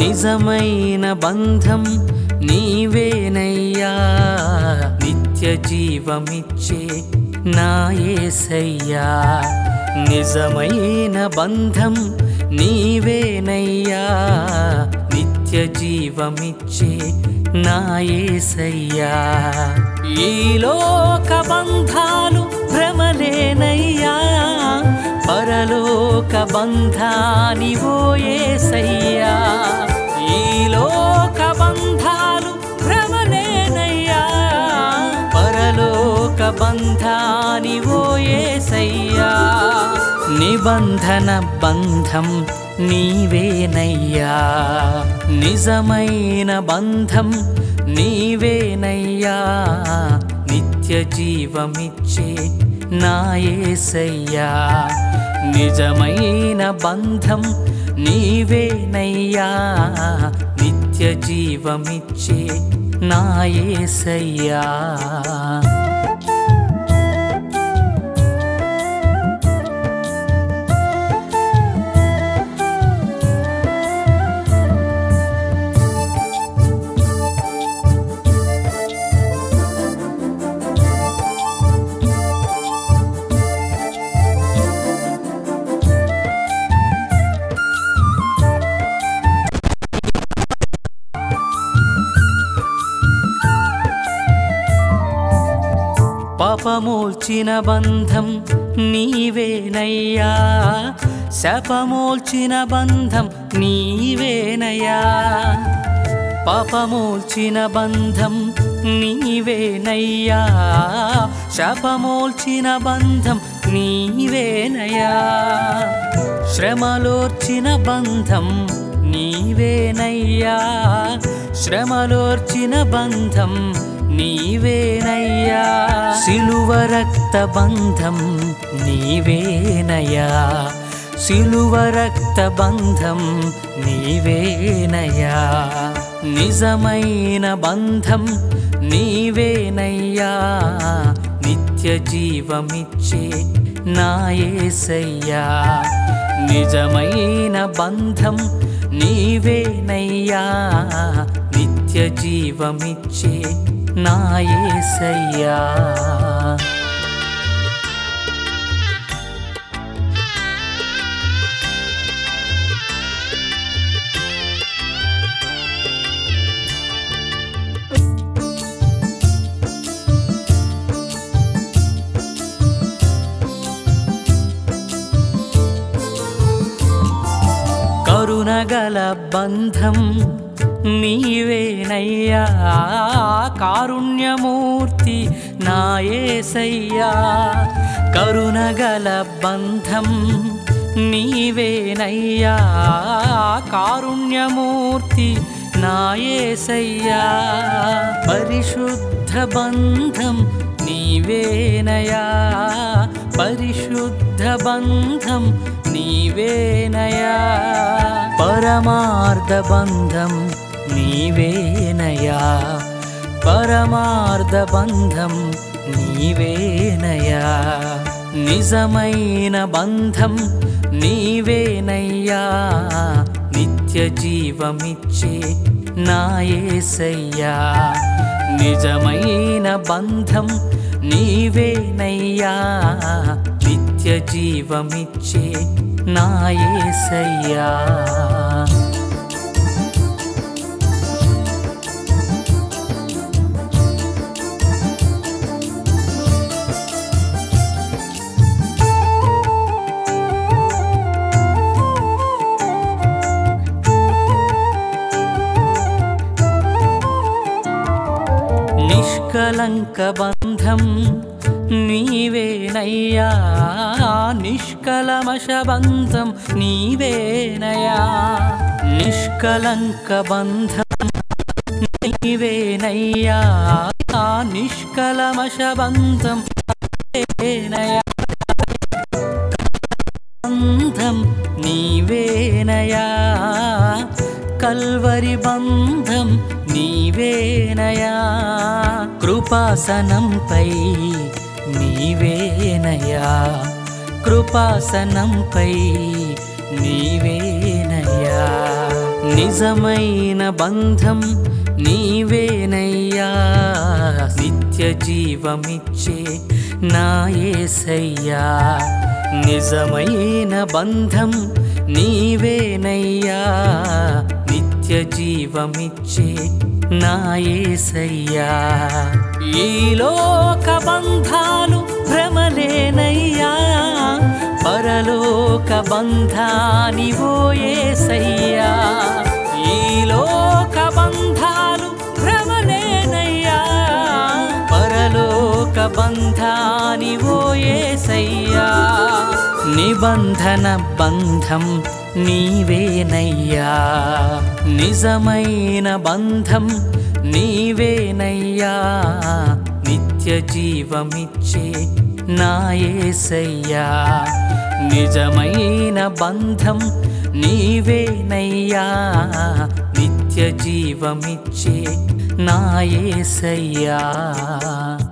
నిజమైన బంధం నీవేనయ్యా నిత్య జీవమిచ్చే నా యేసయ్యా నిజమైన బంధం నీవేనయ్యా నిత్య జీవమిచ్చే నా యేసయ్యా ఈ లోక బంధాలు భ్రమలేనయ్యా పరలోక బంధాని ఓయేసయ్యా ఈ లోక బంధాలు భ్రమలేనయ్యా పరలోక బంధాని ఓయేసయ్యా నిబంధన బంధం నీవేనయ్యా నిజమైన బంధం నీవేనయ్యా నిత్య జీవమిచ్చే నాయసయ్యా నిజమైన బంధం నీవేనయ్యా నిత్య జీవమిచ్చే నాయసయ్యా పాపమూల్చిన బంధం నీవేనయ్యా శపమూల్చిన బంధం నీవేనయ్యా పాపమూల్చిన బంధం నీవేనయ్యా శపమూల్చిన బంధం నీవేనయ్యా శ్రమలోర్చిన బంధం నీవేనయ్యా శ్రమలోర్చిన బంధం నీవేనయ్యా సిలువ రక్త బంధం నీవేనయ్యా సిలువ రక్త బంధం నీవేనయ్యా నిజమైన బంధం నీవేనయ్యా నిత్య జీవమిచ్చే నాయసయ్యా నిజమైన బంధం నీవేనయ్యా నిత్య జీవమిచ్చే నాయసయ్యా కరుణగల బంధం నీవేనయ్యా కారుణ్యమూర్తి నాయసయ్యా కరుణగల బంధం నీవేనయ్యా కారుణ్యమూర్తి నాయసయ్యా పరిశుద్ధ బంధం నీవేనయా పరిశుద్ధ బంధం నీవేనయా పరమార్థ బంధం నీవేనయా పరమార్థ బంధం నీవేనయా నిజమైన బంధం నీవేనయ్యా నిత్య జీవమిచ్చే నాయసయ్యా నిజమైన బంధం నీవేనయ్యా నిత్య జీవమిచ్చే నాయసయ్యా నిష్కలంక బంధం నీవేనయ్యా నిష్కలమశ బంధం నీవేనయా నిష్కలంక బంధం నీవేనయ్యా నిష్కలమశ బంధం నీవేనయా బంధం నీవేనయా కల్వరి బంధం నీవేనయా కృపాసనంపై నీవేనయా కృపాసనంపై నీవేనయా నిజమైన బంధం నీవేనయ్యా నిత్య జీవమిచ్చే నా యేసయ్యా నిజమైన బంధం నీవేనయ్యా నిత్య జీవమిచ్చే నా యేసయ్యా ఈ లోక బంధాలు భ్రమలేనయ్యా పరలోక బంధానివో యేసయ్యా ఈ లోక బంధాలు భ్రమలేనయ్యా పరలోక బంధానివో యేసయ్యా నిబంధన బంధం నీవేనయ్యా నిజమైన బంధం నీవేనయ్యా నిత్య జీవమిచ్చే నా యేసయ్యా నిజమైన బంధం నీవేనయ్యా నిత్య జీవమిచ్చే నా యేసయ్యా